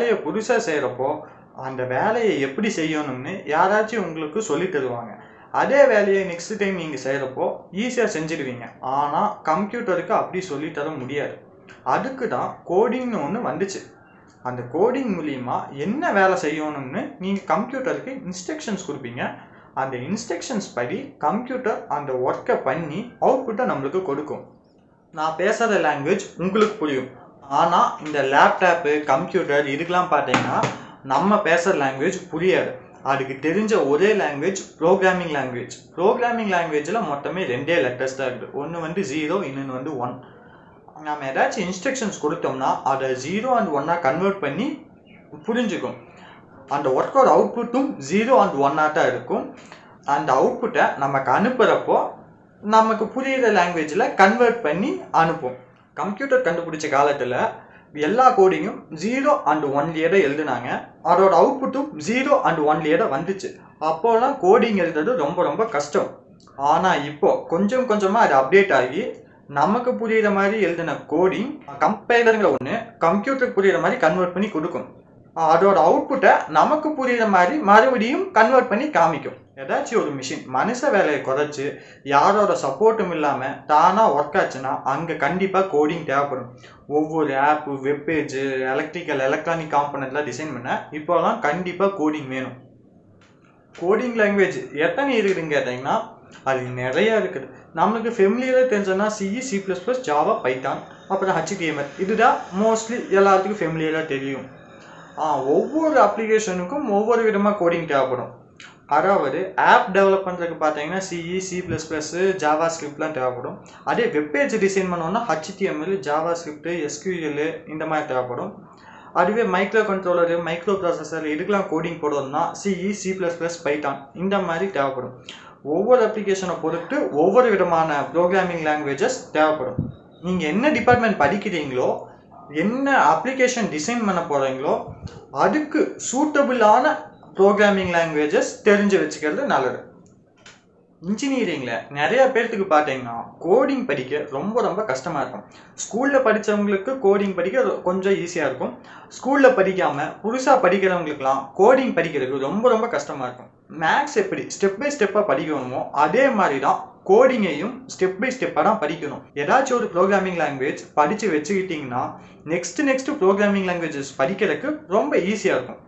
வேலையை புதுசாக செய்கிறப்போ அந்த வேலையை எப்படி செய்யணும்னு யாராச்சும் உங்களுக்கு சொல்லி தருவாங்க அதே வேலையை நெக்ஸ்ட் டைம் நீங்கள் செய்கிறப்போ ஈஸியாக செஞ்சிடுவீங்க ஆனால் கம்ப்யூட்டருக்கு அப்படி சொல்லி தர முடியாது அதுக்கு தான் கோடிங்னு ஒன்று வந்துச்சு அந்த கோடிங் மூலிமா என்ன வேலை செய்யணும்னு நீங்கள் கம்ப்யூட்டருக்கு இன்ஸ்ட்ரக்ஷன்ஸ் கொடுப்பீங்க அந்த இன்ஸ்ட்ரக்ஷன்ஸ் படி கம்ப்யூட்டர் அந்த ஒர்க்கை பண்ணி அவுட்புட்டை நம்மளுக்கு கொடுக்கும் நான் பேசுகிற லாங்குவேஜ் உங்களுக்கு புரியும் ஆனால் இந்த லேப்டாப்பு கம்ப்யூட்டர் இதுக்கெலாம் பார்த்தீங்கன்னா நம்ம பேசுகிற லாங்குவேஜ் புரியாது அதுக்கு தெரிஞ்ச ஒரே லாங்குவேஜ் ப்ரோக்ராமிங் லாங்குவேஜ் ப்ரோக்ராமிங் லாங்குவேஜில் மொத்தமே ரெண்டே லெட்டர்ஸ் தான் இருக்குது ஒன்று வந்து ஜீரோ இன்னொன்று வந்து ஒன் நம்ம ஏதாச்சும் இன்ஸ்ட்ரக்ஷன்ஸ் கொடுத்தோம்னா அதை ஜீரோ அண்ட் ஒன்னாக கன்வெர்ட் பண்ணி புரிஞ்சுக்கும் அந்த ஒர்க்கோட அவுட்புட்டும் ஜீரோ அண்ட் ஒன்னாக தான் இருக்கும் அந்த அவுட்புட்டை நமக்கு அனுப்புகிறப்போ நமக்கு புரியுற லாங்குவேஜில் கன்வெர்ட் பண்ணி அனுப்பும் கம்ப்யூட்டர் கண்டுபிடிச்ச காலத்தில் எல்லா கோடிங்கும் ஜீரோ அண்ட் ஒன்லேயே தான் எழுதுனாங்க அதோட அவுட்புட்டும் ஜீரோ அண்ட் ஒன்லேயே தான் வந்துச்சு அப்போலாம் கோடிங் எழுதுறது ரொம்ப ரொம்ப கஷ்டம் ஆனால் இப்போ கொஞ்சம் கொஞ்சமாக அது அப்டேட் ஆகி நமக்கு புரியுற மாதிரி எழுதின கோடிங் கம்பைலருங்கிற ஒன்று கம்ப்யூட்டருக்கு புரியுற மாதிரி கன்வெர்ட் பண்ணி கொடுக்கும் அதோட அவுட்புட்டை நமக்கு புரியுற மாதிரி மறுபடியும் கன்வெர்ட் பண்ணி காமிக்கும் ஏதாச்சும் ஒரு மிஷின் மனுஷ வேலையை குறைச்சி யாரோட சப்போர்ட்டும் இல்லாமல் தானாக ஒர்க் ஆச்சுன்னா அங்கே கண்டிப்பாக கோடிங் தேவைப்படும் ஒவ்வொரு ஆப்பு வெப்பேஜு எலக்ட்ரிக்கல் எலக்ட்ரானிக் காம்பனண்ட்லாம் டிசைன் பண்ண இப்போலாம் கண்டிப்பாக கோடிங் வேணும் கோடிங் லாங்குவேஜ் எத்தனை இருக்குதுன்னு கேட்டிங்கன்னா அது நிறையா இருக்குது நம்மளுக்கு ஃபெமிலியராக தெரிஞ்சோன்னா C C plus plus Java Python அப்புறம் ஹச்டிஎம்எல் இதுதான் மோஸ்ட்லி எல்லாத்துக்கும் ஃபெமிலியராக தெரியும் ஒவ்வொரு அப்ளிகேஷனுக்கும் ஒவ்வொரு விதமாக கோடிங் தேவைப்படும் அதாவது ஆப் டெவலப் பண்ணுறதுக்கு பார்த்தீங்கன்னா C C plus plus Java ஸ்கிரிப்ட்லாம் தேவைப்படும் அதே வெப்பேஜ் டிசைன் பண்ணோன்னா ஹச்டிஎம்எல் ஜாவா ஸ்கிரிப்ட் எஸ்கியூஎல் இந்த மாதிரி தேவைப்படும் அதுவே மைக்ரோ கண்ட்ரோலரு மைக்ரோ ப்ராசஸர் இதுக்கெலாம் கோடிங் போடணும்னா C C plus plus Python இந்த மாதிரி தேவைப்படும் ஒவ்வொரு அப்ளிகேஷனை பொறுத்து ஒவ்வொரு விதமான ப்ரோக்ராமிங் லாங்குவேஜஸ் தேவைப்படும் நீங்கள் என்ன டிபார்ட்மெண்ட் படிக்கிறீங்களோ என்ன அப்ளிகேஷன் டிசைன் பண்ண போகிறீங்களோ அதுக்கு சூட்டபிளான ப்ரோக்ராமிங் லாங்குவேஜஸ் தெரிஞ்சு வச்சுக்கிறது நல்லது இன்ஜினியரிங்கில் நிறைய பேர்த்துக்கு பார்த்தீங்கன்னா கோடிங் படிக்க ரொம்ப ரொம்ப கஷ்டமாக இருக்கும் ஸ்கூலில் படித்தவங்களுக்கு கோடிங் படிக்க ரொ- கொஞ்சம் ஈஸியாக இருக்கும் ஸ்கூலில் படிக்காமல் புதுசாக படிக்கிறவங்களுக்குலாம் கோடிங் படிக்கிறதுக்கு ரொம்ப ரொம்ப கஷ்டமாக இருக்கும் மேக்ஸ் எப்படி ஸ்டெப் பை ஸ்டெப்பாக படிக்கணுமோ அதே மாதிரி தான் கோடிங்கையும் ஸ்டெப் பை ஸ்டெப்பாக தான் படிக்கணும் ஏதாச்சும் ஒரு ப்ரோக்ராமிங் லாங்குவேஜ் படித்து வச்சுக்கிட்டிங்கன்னா நெக்ஸ்ட் நெக்ஸ்ட் ப்ரோக்ராமிங் லாங்குவேஜஸ் படிக்கிறதுக்கு ரொம்ப ஈஸியாக இருக்கும்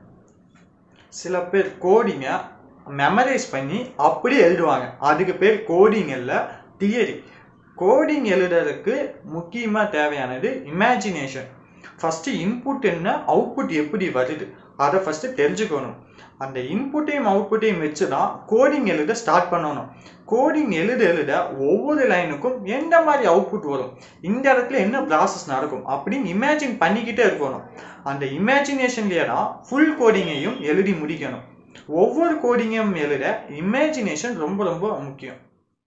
சில பேர் கோடிங்கை மெமரைஸ் பண்ணி அப்படியே எழுதுவாங்க அதுக்கு பேர் கோடிங் இல்லை தியரி கோடிங் எழுதுறதுக்கு முக்கியமாக தேவையானது இமேஜினேஷன் ஃபஸ்ட்டு இன்புட் என்ன அவுட்புட் எப்படி வருது அதை ஃபஸ்ட்டு தெரிஞ்சுக்கணும் அந்த இன்புட்டையும் அவுட்புட்டையும் வச்சு தான் கோடிங் எழுத ஸ்டார்ட் பண்ணணும் கோடிங் எழுத எழுத ஒவ்வொரு லைனுக்கும் எந்த மாதிரி அவுட்புட் வரும் இந்த இடத்துல என்ன ப்ராசஸ் நடக்கும் அப்படின்னு இமேஜின் பண்ணிக்கிட்டே இருக்கணும் அந்த இமேஜினேஷன்லேயே தான் ஃபுல் கோடிங்கையும் எழுதி முடிக்கணும் ஒவ்வொரு கோடிங்கையும் எழுத இமேஜினேஷன் ரொம்ப ரொம்ப முக்கியம்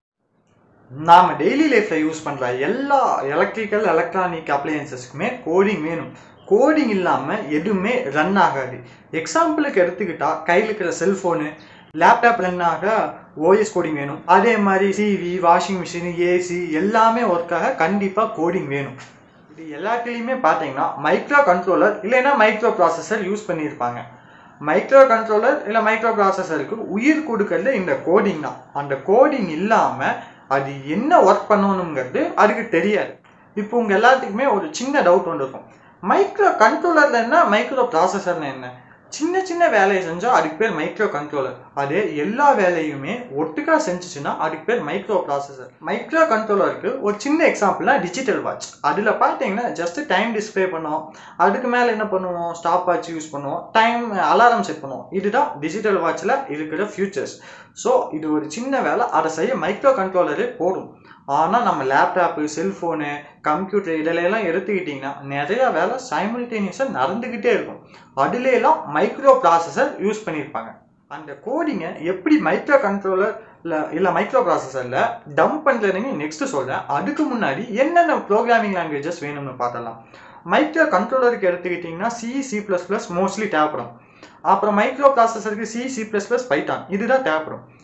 நாம் டெய்லி லைஃப்பில் யூஸ் பண்ணுற எல்லா எலக்ட்ரிக்கல் எலக்ட்ரானிக் அப்ளையன்சஸ்க்குமே கோடிங் வேணும் கோடிங் இல்லாமல் எதுவுமே ரன் ஆகாது எக்ஸாம்பிளுக்கு எடுத்துக்கிட்டால் கையில் இருக்கிற செல்ஃபோனு லேப்டாப் ரன் ஆக ஓஎஸ் கோடிங் வேணும் அதே மாதிரி டிவி வாஷிங் மிஷின் ஏசி எல்லாமே ஒர்க் ஆக கண்டிப்பாக கோடிங் வேணும் இது எல்லாத்துலேயுமே பார்த்தீங்கன்னா மைக்ரோ கண்ட்ரோலர் இல்லைன்னா மைக்ரோ ப்ராசஸர் யூஸ் பண்ணியிருப்பாங்க மைக்ரோ கண்ட்ரோலர் இல்லை மைக்ரோ ப்ராசஸருக்கு உயிர் கொடுக்கறது இந்த கோடிங் தான் அந்த கோடிங் இல்லாமல் அது என்ன ஒர்க் பண்ணணுங்கிறது அதுக்கு தெரியாது இப்போ உங்கள் எல்லாத்துக்குமே ஒரு சின்ன டவுட் ஒன்று இருக்கும் மைக்ரோ கண்ட்ரோலரில் என்ன மைக்ரோ ப்ராசஸர்னு என்ன சின்ன சின்ன வேலையை செஞ்சால் அதுக்கு பேர் மைக்ரோ கண்ட்ரோலர் அதே எல்லா வேலையுமே ஒட்டுக்கா செஞ்சுச்சுன்னா அதுக்கு பேர் மைக்ரோ ப்ராசஸர் மைக்ரோ கண்ட்ரோலருக்கு ஒரு சின்ன எக்ஸாம்பிள்னா டிஜிட்டல் வாட்ச் அதில் பார்த்தீங்கன்னா ஜஸ்ட் டைம் டிஸ்ப்ளே பண்ணுவோம் அதுக்கு மேலே என்ன பண்ணுவோம் ஸ்டாப் வாட்ச் யூஸ் பண்ணுவோம் டைம் அலாரம் செட் பண்ணுவோம் இதுதான் டிஜிட்டல் வாட்சில் இருக்கிற ஃபியூச்சர்ஸ் ஸோ இது ஒரு சின்ன வேலை அதை செய்ய மைக்ரோ கண்ட்ரோலரே போதும் ஆனால் நம்ம லேப்டாப்பு செல்ஃபோனு கம்ப்யூட்டர் இதிலெல்லாம் எடுத்துக்கிட்டிங்கன்னா நிறைய வேலை சைமல்டேனியஸாக நடந்துக்கிட்டே இருக்கும் அதுலேலாம் மைக்ரோ ப்ராசஸர் யூஸ் பண்ணியிருப்பாங்க அந்த கோடிங்கை எப்படி மைக்ரோ கண்ட்ரோலரில் இல்லை மைக்ரோ ப்ராசஸரில் டம்ப் பண்ணுறதுன்னு நெக்ஸ்ட் சொல்கிறேன் அதுக்கு முன்னாடி என்னென்ன ப்ரோக்ராமிங் லாங்குவேஜஸ் வேணும்னு பார்த்தலாம் மைக்ரோ கண்ட்ரோலருக்கு எடுத்துக்கிட்டிங்கன்னா C C plus plus mostly தேவைப்படும் அப்புறம் மைக்ரோ ப்ராசஸருக்கு C C plus plus Python இதுதான் தேவைப்படும்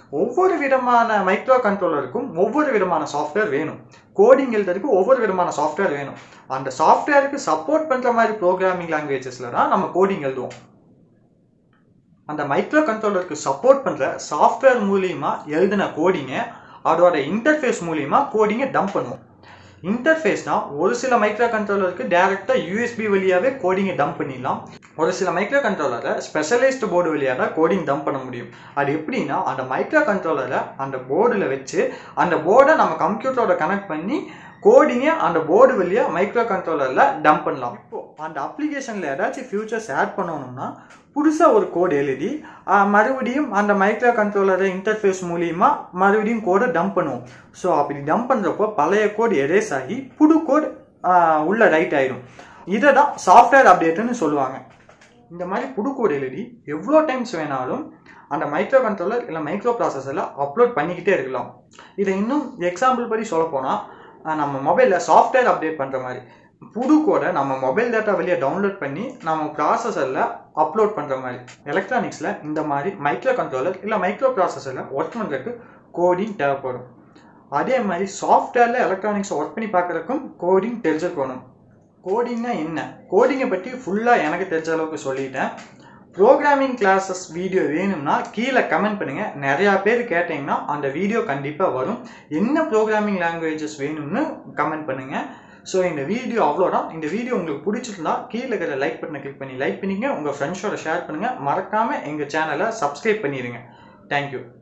ஒவ்வொரு விதமான மைக்ரோ கண்ட்ரோலருக்கும் ஒவ்வொரு விதமான சாஃப்ட்வேர் வேணும் கோடிங் எழுதுறதுக்கு ஒவ்வொரு விதமான சாஃப்ட்வேர் வேணும் அந்த சாஃப்ட்வேருக்கு சப்போர்ட் பண்ணுற மாதிரி ப்ரோக்ராமிங் லாங்குவேஜஸில் தான் நம்ம கோடிங் எழுதுவோம் அந்த மைக்ரோ கண்ட்ரோலருக்கு சப்போர்ட் பண்ணுற சாஃப்ட்வேர் மூலியமா எழுதின கோடிங்கை அதோட இன்டர்ஃபேஸ் மூலியமா கோடிங்கை டம்ப் பண்ணுவோம் இன்டர்ஃபேஸ்னா ஒரு சில மைக்ரோ கண்ட்ரோலருக்கு டேரெக்டாக யூஎஸ்பி வழியாகவே கோடிங்கை டம்ப் பண்ணிடலாம் ஒரு சில மைக்ரோ கண்ட்ரோலரை ஸ்பெஷலைஸ்டு போர்டு வழியாக தான் கோடிங் டம்ப் பண்ண முடியும் அது எப்படின்னா அந்த மைக்ரோ கண்ட்ரோலரை அந்த போர்டில் வச்சு அந்த போர்டை நம்ம கம்ப்யூட்டரோட கனெக்ட் பண்ணி கோடிங்கை அந்த போர்டு வழியாக மைக்ரோ கண்ட்ரோலரில் டம்ப் பண்ணலாம் இப்போ அந்த அப்ளிகேஷனில் ஏதாச்சும் ஃபியூச்சர்ஸ் ஆட் பண்ணணும்னா புதுசாக ஒரு கோடு எழுதி ஆஹ், மறுபடியும் அந்த மைக்ரோ கண்ட்ரோலரை இன்டர்ஃபேஸ் மூலியமா மறுபடியும் கோடை டம்ப் பண்ணுவோம் ஸோ அப்படி டம்ப் பண்ணுறப்போ பழைய கோடு எரேஸ் ஆகி புது கோடு உள்ள ரைட் ஆயிடும் இதை தான் சாஃப்ட்வேர் அப்டேட்டுன்னு சொல்லுவாங்க இந்த மாதிரி புது கோடு எழுதி எவ்வளோ டைம்ஸ் வேணாலும் அந்த மைக்ரோ கண்ட்ரோலர் இல்லை மைக்ரோ ப்ராசஸரில் அப்லோட் பண்ணிக்கிட்டே இருக்கலாம் இதை இன்னும் எக்ஸாம்பிள் படி சொல்ல போனால் நம்ம மொபைலில் சாஃப்ட்வேர் அப்டேட் பண்ணுற மாதிரி புது கோடை நம்ம மொபைல் டேட்டா வெளியே டவுன்லோட் பண்ணி நம்ம ப்ராசஸரில் அப்லோட் பண்ணுற மாதிரி எலக்ட்ரானிக்ஸில் இந்த மாதிரி மைக்ரோ கண்ட்ரோலர் இல்லை மைக்ரோ ப்ராசஸரில் ஒர்க் பண்ணுறதுக்கு கோடிங் தேவைப்படும் அதே மாதிரி சாஃப்ட்வேரில் எலக்ட்ரானிக்ஸை ஒர்க் பண்ணி பார்க்குறதுக்கும் கோடிங் தெரிஞ்சிருக்கணும் கோடிங்னா என்ன கோடிங்கை பற்றி ஃபுல்லாக எனக்கு தெரிஞ்ச அளவுக்கு சொல்லிட்டேன் ப்ரோக்ராமிங் கிளாஸஸ் வீடியோ வேணும்னா கீழே கமெண்ட் பண்ணுங்கள் நிறையா பேர் கேட்டிங்கன்னா அந்த வீடியோ கண்டிப்பாக வரும் என்ன ப்ரோக்ராமிங் லாங்குவேஜஸ் வேணும்னு கமெண்ட் பண்ணுங்கள் ஸோ இந்த வீடியோ அவ்வளோதான் இந்த வீடியோ உங்களுக்கு பிடிச்சிருந்தா கீழே இருக்கிற லைக் பட்டனை கிளிக் பண்ணி லைக் பண்ணிங்க உங்கள் ஃப்ரெண்ட்ஸோட ஷேர் பண்ணுங்கள் மறக்காமல் எங்கள் சேனலை சப்ஸ்கிரைப் பண்ணிடுங்க தேங்க்யூ